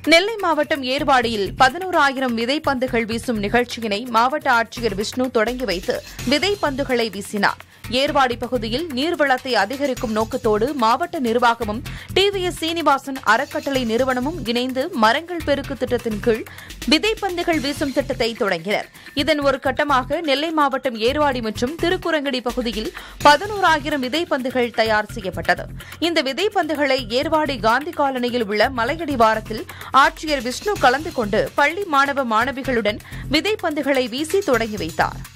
நெல்லை மாவட்டம் ஏர்வாடியில் பதினோராயிரம் விதைப்பந்துகள் வீசும் நிகழ்ச்சியினை மாவட்ட ஆட்சியர் விஷ்ணு தொடங்கி வைத்து விதைப்பந்துகளை வீசினார் ஏர்வாடி பகுதியில் நீர்வளத்தை அதிகரிக்கும் நோக்கத்தோடு மாவட்ட நிர்வாகமும் டிவிஎஸ் சீனிவாசன் அறக்கட்டளை நிறுவனமும் இணைந்து மரங்கள் பெருக்கு திட்டத்தின் கீழ் விதைப்பந்துகள் வீசும் திட்டத்தை தொடங்கினர் இதன் ஒரு கட்டமாக நெல்லை மாவட்டம் ஏர்வாடி மற்றும் திருக்குறங்கடி பகுதியில் பதினோராயிரம் விதைப்பந்துகள் தயார் செய்யப்பட்டது இந்த விதைப்பந்துகளை ஏர்வாடி காந்தி காலனியில் உள்ள மலையடிவாரத்தில் ஆட்சியர் விஷ்ணு கலந்து கொண்டு பள்ளி மாணவ மாணவிகளுடன் விதைப்பந்துகளை வீசி தொடங்கி வைத்தார்